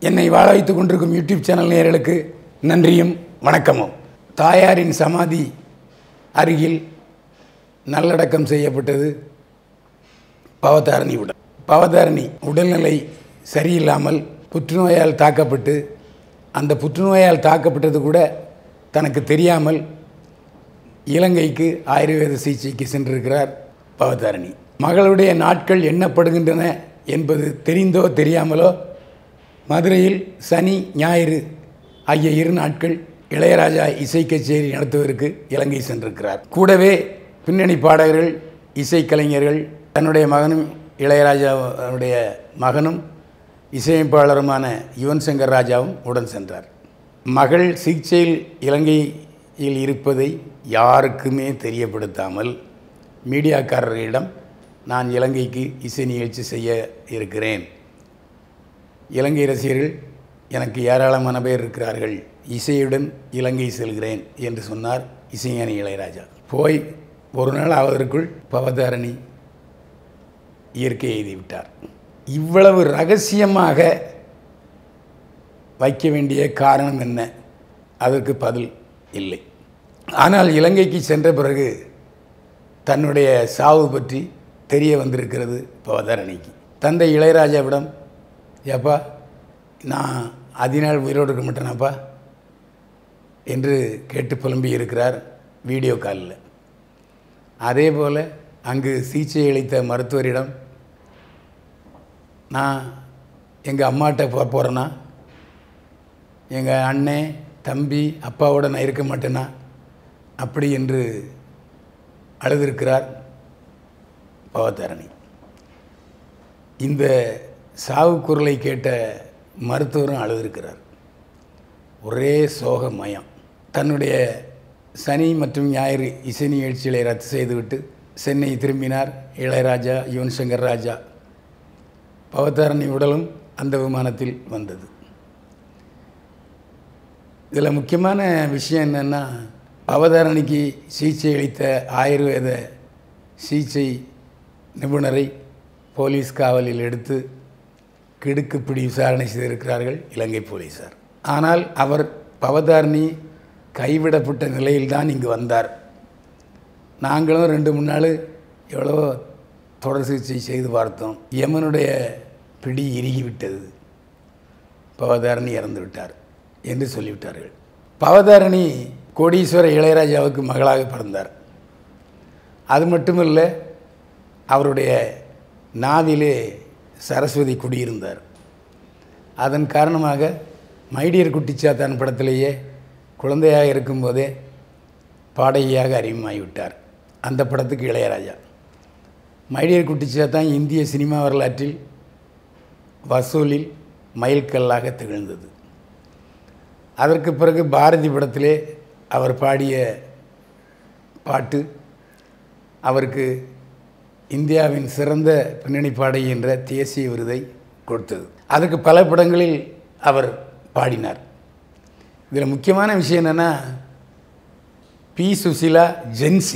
என்னை வாழ வைத்துக் கொண்டிருக்கும் யூடியூப் சேனல் நேயர்களுக்கு நன்றியும் வணக்கமும் தாயாரின் சமாதி அருகில் நல்லடக்கம் செய்யப்பட்டது பவதாரணி உடல் பவதாரணி உடல்நிலை சரியில்லாமல் புற்றுநோயால் தாக்கப்பட்டு அந்த புற்றுநோயால் தாக்கப்பட்டது கூட தனக்கு தெரியாமல் இலங்கைக்கு ஆயுர்வேத சிகிச்சைக்கு சென்றிருக்கிறார் பவதாரணி மகளுடைய நாட்கள் எண்ணப்படுகின்றன என்பது தெரிந்தோ தெரியாமலோ மதுரையில் சனி ஞாயிறு ஆகிய இரு நாட்கள் இளையராஜா இசை கச்சேரி நடத்துவதற்கு இலங்கை சென்றிருக்கிறார் கூடவே பின்னணி பாடகர்கள் இசைக்கலைஞர்கள் தன்னுடைய மகனும் இளையராஜாவுடைய மகனும் இசையமைப்பாளருமான யுவன் சங்கர் ராஜாவும் உடன் சென்றார் மகள் சிகிச்சையில் இலங்கையில் இருப்பதை யாருக்குமே தெரியப்படுத்தாமல் மீடியாக்காரர்களிடம் நான் இலங்கைக்கு இசை நிகழ்ச்சி செய்ய இருக்கிறேன் இலங்கை ரசிகர்கள் எனக்கு ஏராளமான பேர் இருக்கிறார்கள் இசையுடன் இலங்கை செல்கிறேன் என்று சொன்னார் இசைஞானி இளையராஜா போய் ஒரு நாள் ஆவதற்குள் பவதாரணி இயற்கை எழுதிவிட்டார் இவ்வளவு ரகசியமாக வைக்க வேண்டிய காரணம் என்ன அதற்கு பதில் இல்லை ஆனால் இலங்கைக்கு சென்ற பிறகு தன்னுடைய சாவு பற்றி தெரிய வந்திருக்கிறது பவதாரணிக்கு தந்தை இளையராஜாவிடம் ஏப்பா நான் அதனால் உயிரோடு இருக்க மாட்டேனாப்பா என்று கேட்டு புலம்பி இருக்கிறார் வீடியோ காலில் அதே போல் அங்கு சிகிச்சை அளித்த மருத்துவரிடம் நான் எங்கள் அம்மாட்ட போக போகிறேன்னா எங்கள் அண்ணன் தம்பி அப்பாவோட நான் இருக்க மாட்டேனா அப்படி என்று அழுதிருக்கிறார் பவதாரணி இந்த சாவு குரலை கேட்ட மருத்துவரும் அழுதிருக்கிறார் ஒரே சோகமயம் தன்னுடைய சனி மற்றும் ஞாயிறு இசை நிகழ்ச்சிகளை ரத்து செய்துவிட்டு சென்னை திரும்பினார் இளையராஜா யுவன் சங்கர் ராஜா பவதாரணி உடலும் அந்த விமானத்தில் வந்தது இதில் முக்கியமான விஷயம் என்னென்னா பவதாரணிக்கு சிகிச்சை அளித்த ஆயுர்வேத சிகிச்சை நிபுணரை போலீஸ் காவலில் எடுத்து கிடுக்குப்பிடி விசாரணை செய்திருக்கிறார்கள் இலங்கை போலீஸார் ஆனால் அவர் பவதாரணி கைவிடப்பட்ட நிலையில்தான் இங்கு வந்தார் நாங்களும் ரெண்டு மூணு நாள் எவ்வளோ தொடர் சிகிச்சை செய்து பார்த்தோம் யமனுடைய பிடி இறுகிவிட்டது பவதாரணி இறந்து விட்டார் என்று சொல்லிவிட்டார்கள் பவதாரணி கோடீஸ்வர இளையராஜாவுக்கு மகளாக பிறந்தார் அது மட்டுமல்ல அவருடைய நாவிலே சரஸ்வதி குடியிருந்தார் அதன் காரணமாக மைடியர் குட்டிச்சாத்தான் படத்திலேயே குழந்தையாக இருக்கும்போதே பாடகியாக அறிமுகமாகிவிட்டார் அந்த படத்துக்கு இளையராஜா மைடியர் குட்டிச்சாத்தான் இந்திய சினிமா வரலாற்றில் வசூலில் மைல்கல்லாக திகழ்ந்தது அதற்கு பிறகு பாரதி படத்திலே அவர் பாடிய பாட்டு அவருக்கு இந்தியாவின் சிறந்த பின்னணி பாடகி என்ற தேசிய விருதை கொடுத்தது அதுக்கு பல படங்களில் அவர் பாடினார் இதில் முக்கியமான விஷயம் என்னென்னா பி சுசிலா ஜென்சி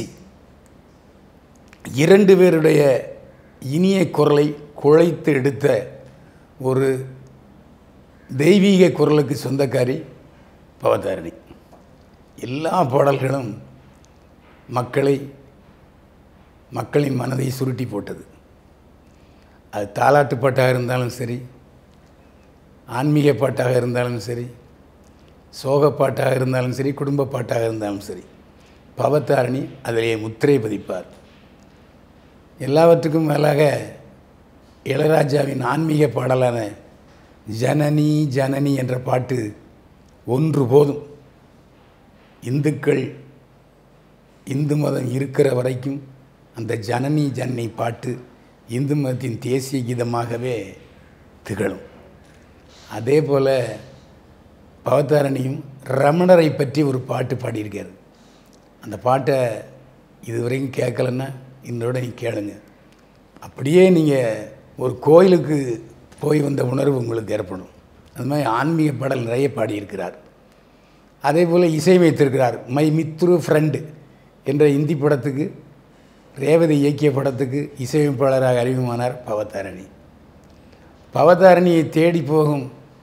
இரண்டு பேருடைய இனிய குரலை குழைத்து எடுத்த ஒரு தெய்வீக குரலுக்கு சொந்தக்காரி பவதாரணி எல்லா பாடல்களும் மக்களை மக்களின் மனதை சுருட்டி போட்டது அது தாலாட்டு பாட்டாக இருந்தாலும் சரி ஆன்மீக பாட்டாக இருந்தாலும் சரி சோக பாட்டாக இருந்தாலும் சரி குடும்ப பாட்டாக இருந்தாலும் சரி பவத்தாரணி அதிலே முத்திரை பதிப்பார் எல்லாவற்றுக்கும் மேலாக இளையராஜாவின் ஆன்மீக பாடலான ஜனனி ஜனனி என்ற பாட்டு ஒன்று போதும் இந்துக்கள் இந்து மதம் இருக்கிற வரைக்கும் அந்த ஜனனி ஜனனி பாட்டு இந்து மதத்தின் தேசிய கீதமாகவே திகழும் அதே போல் பவதாரணியும் ரமணரை பற்றி ஒரு பாட்டு பாடியிருக்காரு அந்த பாட்டை இதுவரைக்கும் கேட்கலன்னா இன்னோட நீங்கள் கேளுங்க அப்படியே நீங்கள் ஒரு கோயிலுக்கு போய் வந்த உணர்வு உங்களுக்கு ஏற்படும் அது மாதிரி ஆன்மீக பாடல் நிறைய பாடியிருக்கிறார் அதே போல் இசையமைத்திருக்கிறார் மை மித்ரு ஃப்ரெண்டு என்ற இந்தி படத்துக்கு ரேவதி இயக்கிய படத்துக்கு இசையமைப்பாளராக அறிமுகமானார் பவதாரணி பவதாரணியை தேடி போகும்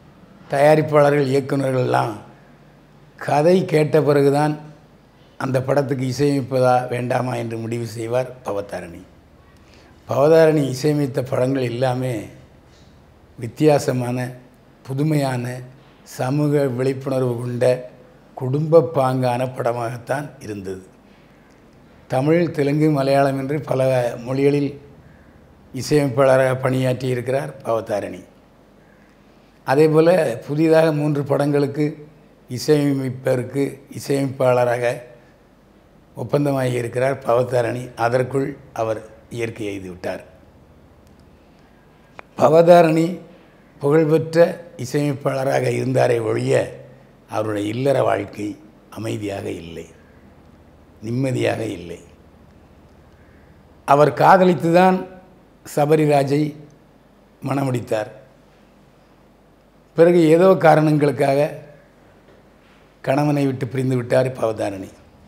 தயாரிப்பாளர்கள் இயக்குநர்கள் எல்லாம் கதை கேட்ட பிறகுதான் அந்த படத்துக்கு இசையமைப்பதா வேண்டாமா என்று முடிவு செய்வார் பவதாரணி பவதாரணி இசையமைத்த படங்கள் எல்லாமே வித்தியாசமான புதுமையான சமூக விழிப்புணர்வு கொண்ட குடும்ப பாங்கான படமாகத்தான் இருந்தது தமிழ் தெலுங்கு மலையாளம் என்று பல மொழிகளில் இசையமைப்பாளராக பணியாற்றி இருக்கிறார் பவதாரணி அதே போல் புதிதாக மூன்று படங்களுக்கு இசையமைப்பதற்கு இசையமைப்பாளராக ஒப்பந்தமாகி இருக்கிறார் பவதாரணி அதற்குள் அவர் இயற்கை எய்து விட்டார் பவதாரணி புகழ்பெற்ற இசையமைப்பாளராக இருந்தாரே ஒழிய அவருடைய இல்லற வாழ்க்கை அமைதியாக இல்லை நிம்மதியாக இல்லை அவர் காதலித்து தான் சபரிராஜை மணமுடித்தார் பிறகு ஏதோ காரணங்களுக்காக கணவனை விட்டு பிரிந்து விட்டார் பவதாரணி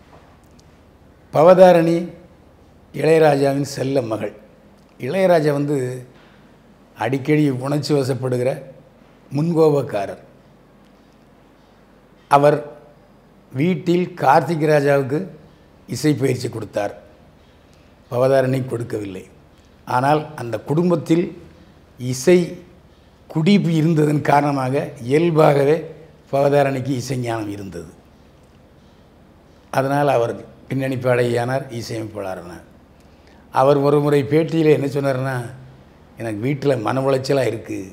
பவதாரணி இளையராஜாவின் செல்ல மகள் இளையராஜா வந்து அடிக்கடி உணர்ச்சி வசப்படுகிற முன்கோபக்காரர் அவர் வீட்டில் கார்த்திக் ராஜாவுக்கு இசை பயிற்சி கொடுத்தார் பவதாரணி கொடுக்கவில்லை ஆனால் அந்த குடும்பத்தில் இசை குடிப்பு இருந்ததன் காரணமாக இயல்பாகவே பவதாரணிக்கு இசைஞானம் இருந்தது அதனால் அவர் பின்னணி பாடகியானார் இசையமைப்பாளரானார் அவர் ஒரு முறை பேட்டியில் என்ன சொன்னார்னா எனக்கு வீட்டில் மன உளைச்சலாக இருக்குது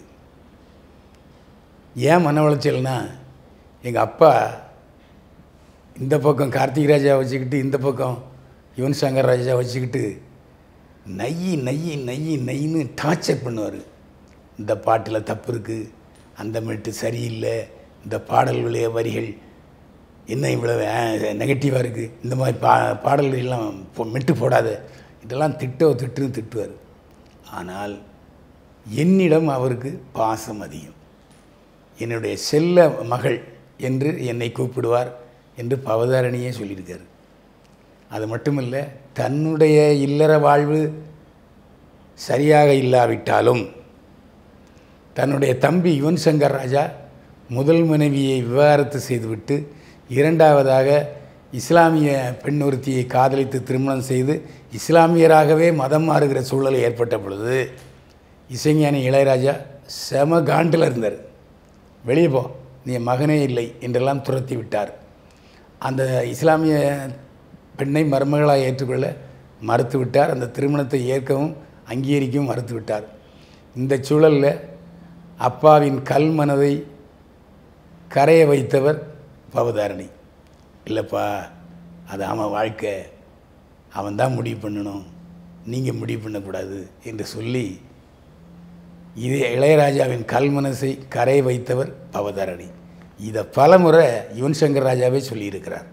ஏன் மன உளைச்சல்னா எங்கள் அப்பா இந்த பக்கம் கார்த்திக் ராஜா வச்சுக்கிட்டு இந்த பக்கம் யுவன் சங்கர் ராஜா வச்சுக்கிட்டு நெய் நெய் நெய் நெய்ன்னு டார்ச்சர் பண்ணுவார் இந்த பாட்டில் தப்பு இருக்குது அந்த மெட்டு சரியில்லை இந்த பாடல்களுடைய வரிகள் என்ன இவ்வளவு நெகட்டிவாக இருக்குது இந்த மாதிரி பா பாடல்கள் எல்லாம் பொ- மெட்டு போடாத இதெல்லாம் திட்டோ திட்டுன்னு திட்டுவார் ஆனால் என்னிடம் அவருக்கு பாசம் அதிகம் என்னுடைய செல்ல மகள் என்று என்னை கூப்பிடுவார் என்று பவதாரணியே சொல்லியிருக்காரு அது மட்டுமல்ல தன்னுடைய இல்லற வாழ்வு சரியாக இல்லாவிட்டாலும் தன்னுடைய தம்பி யுவன் சங்கர் ராஜா முதல் மனைவியை விவாகரத்து செய்துவிட்டு இரண்டாவதாக இஸ்லாமிய பெண் ஒருத்தியை காதலித்து திருமணம் செய்து இஸ்லாமியராகவே மதம் மாறுகிற சூழல் ஏற்பட்ட பொழுது இசைஞானி இளையராஜா செம காண்டில் இருந்தார் வெளியே போ நீ என் மகனே இல்லை என்றெல்லாம் துரத்தி விட்டார் அந்த இஸ்லாமிய பெண்ணை மருமகளாக ஏற்றுக்கொள்ள மறுத்து விட்டார் அந்த திருமணத்தை ஏற்கவும் அங்கீகரிக்கவும் மறுத்து விட்டார் இந்த சூழலில் அப்பாவின் கல் மனதை கரைய வைத்தவர் பவதாரணி இல்லைப்பா அது அவன் வாழ்க்கை அவன் தான் முடிவு பண்ணணும் நீங்கள் முடிவு பண்ணக்கூடாது என்று சொல்லி இது இளையராஜாவின் கல் மனசை கரைய வைத்தவர் பவதாரணி இதை பலமுறை யுவன் சங்கர் ராஜாவே சொல்லியிருக்கிறார்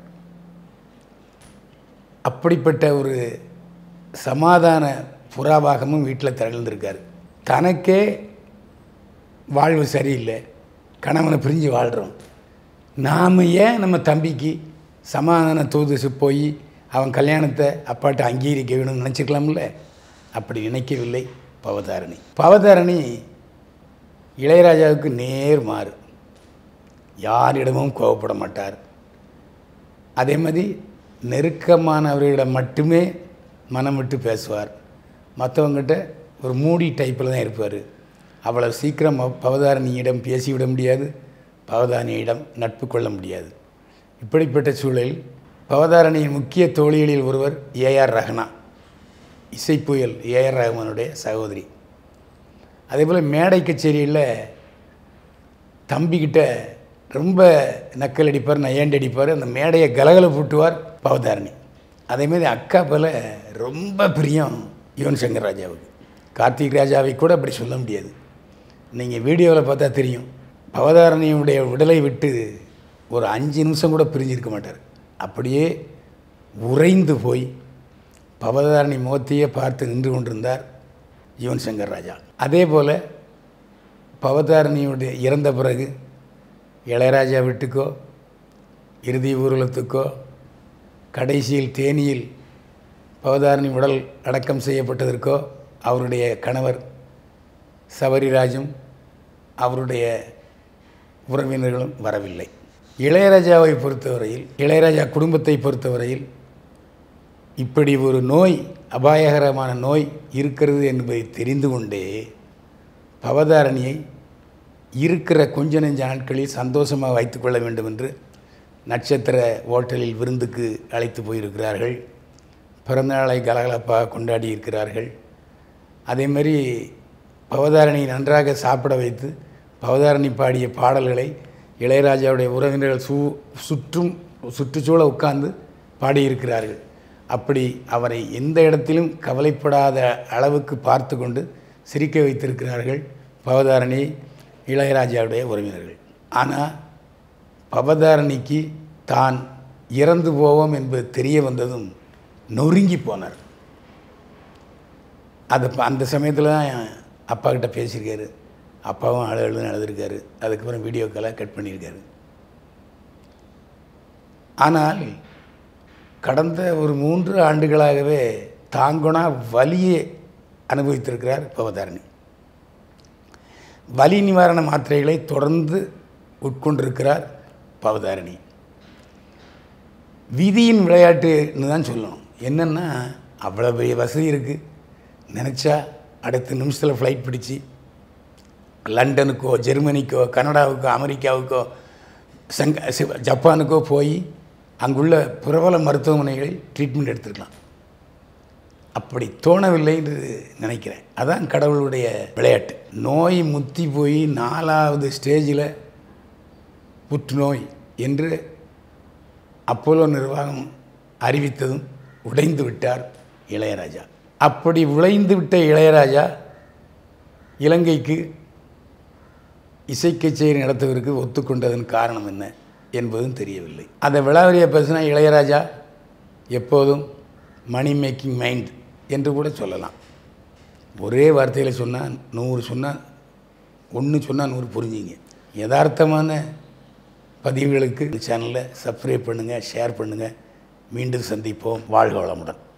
அப்படிப்பட்ட ஒரு சமாதான புறாபாகமும் வீட்டில் திரழ்ந்திருக்கார் தனக்கே வாழ்வு சரியில்லை கணவனை பிரிஞ்சு வாழ்கிறோம் நாம் ஏன் நம்ம தம்பிக்கு சமாதான தூதுசு போய் அவன் கல்யாணத்தை அப்பாட்ட அங்கீகரிக்க வேணும்னு நினச்சிக்கலாம்ல அப்படி நினைக்கவில்லை பவதாரணி பவதாரணி இளையராஜாவுக்கு நேர் மாறு யாரிடமும் கோவப்பட மாட்டார் அதே மாதிரி நெருக்கமானவர்களிடம் மட்டுமே மனம் விட்டு பேசுவார் மற்றவங்ககிட்ட ஒரு மூடி டைப்பில் தான் இருப்பார் அவ்வளவு சீக்கிரம் பவ- பவதாரணியிடம் பேசிவிட முடியாது பவதாரணியிடம் நட்பு கொள்ள முடியாது இப்படிப்பட்ட சூழலில் பவதாரணியின் முக்கிய தோழிகளில் ஒருவர் ஏஆர் ரஹ்னா இசைப்புயல் ஏஆர் ரஹ்மானுடைய சகோதரி அதேபோல் மேடை கச்சேரியில் தம்பிக்கிட்ட ரொம்ப நக்கல் அடிப்பார் நையாண்டி அடிப்பார் அந்த மேடையை கலகல பூட்டுவார் பவதாரணி அதேமாதிரி அக்கா போல ரொம்ப பிரியம் யுவன் சங்கர் ராஜாவுக்கு கார்த்திக் ராஜாவை கூட அப்படி சொல்ல முடியாது நீங்கள் வீடியோவில் பார்த்தா தெரியும் பவதாரணியுடைய உடலை விட்டு ஒரு அஞ்சு நிமிஷம் கூட பிரிஞ்சிருக்க மாட்டார் அப்படியே உறைந்து போய் பவதாரணி முகத்தையே பார்த்து நின்று கொண்டிருந்தார் யுவன் சங்கர் ராஜா அதே போல் பவதாரணியுடைய இறந்த பிறகு இளையராஜா வீட்டுக்கோ இறுதி ஊர்வலத்துக்கோ கடைசியில் தேனியில் பவதாரணி உடல் அடக்கம் செய்யப்பட்டதற்கோ அவருடைய கணவர் சபரிராஜும் அவருடைய உறவினர்களும் வரவில்லை இளையராஜாவை பொறுத்தவரையில் இளையராஜா குடும்பத்தை பொறுத்தவரையில் இப்படி ஒரு நோய் அபாயகரமான நோய் இருக்கிறது என்பதை தெரிந்து கொண்டே பவதாரணியை இருக்கிற கொஞ்ச நெஞ்ச நாட்களில் சந்தோஷமாக வைத்துக்கொள்ள வேண்டும் என்று நட்சத்திர ஓட்டலில் விருந்துக்கு அழைத்து போயிருக்கிறார்கள் பிறந்தநாளை கலகலப்பாக கொண்டாடி இருக்கிறார்கள் அதேமாதிரி பவதாரணியை நன்றாக சாப்பிட வைத்து பவதாரணி பாடிய பாடல்களை இளையராஜாவுடைய உறவினர்கள் சு சுற்றும் சுற்றுச்சூழ உட்கார்ந்து பாடியிருக்கிறார்கள் அப்படி அவரை எந்த இடத்திலும் கவலைப்படாத அளவுக்கு பார்த்து கொண்டு சிரிக்க வைத்திருக்கிறார்கள் பவதாரணி இளையராஜாவுடைய உறவினர்கள் ஆனால் பவதாரணிக்கு தான் இறந்து போவோம் என்பது தெரிய வந்ததும் நொறுங்கி போனார் அது ப- அந்த சமயத்தில் தான் என் அப்பா கிட்ட பேசியிருக்காரு அப்பாவும் அழு அழுன்னு அழுதுருக்காரு அதுக்கப்புறம் வீடியோக்கெல்லாம் கட் பண்ணியிருக்காரு ஆனால் கடந்த ஒரு மூன்று ஆண்டுகளாகவே தாங்குனா வலியை அனுபவித்திருக்கிறார் பவதாரணி வலி நிவாரண மாத்திரைகளை தொடர்ந்து உட்கொண்டிருக்கிறார் பவதாரணி விதியின் விளையாட்டுன்னு தான் சொல்லணும் என்னென்னா அவ்வளோ பெரிய வசதி இருக்குது நினச்சா அடுத்த நிமிஷத்தில் ஃப்ளைட் பிடிச்சி லண்டனுக்கோ ஜெர்மனிக்கோ கனடாவுக்கோ அமெரிக்காவுக்கோ சங்க சி- ஜப்பானுக்கோ போய் அங்குள்ள பிரபல மருத்துவமனைகளில் ட்ரீட்மெண்ட் எடுத்துருக்கலாம் அப்படி தோணவில்லை என்று நினைக்கிறேன் அதான் கடவுளுடைய விளையாட்டு நோய் முத்தி போய் நாலாவது ஸ்டேஜில் புற்றுநோய் என்று அப்போலோ நிர்வாகம் அறிவித்ததும் உடைந்து விட்டார் இளையராஜா அப்படி உழைந்து விட்ட இளையராஜா இலங்கைக்கு இசை கச்சேரி நடத்துவதற்கு ஒத்துக்கொண்டதன் காரணம் என்ன என்பதும் தெரியவில்லை அந்த விழாவரியை பேசினா இளையராஜா எப்போதும் மணி மேக்கிங் மைண்ட் என்று கூட சொல்லலாம் ஒரே வார்த்தையில் சொன்னால் நூறு சொன்னால் ஒன்று சொன்னால் நூறு புரிஞ்சிங்க யதார்த்தமான பதிவுகளுக்கு சேனலை சப்ஸ்கிரைப் பண்ணுங்கள் ஷேர் பண்ணுங்கள் மீண்டும் சந்திப்போம் வாழ்க வளமுடன்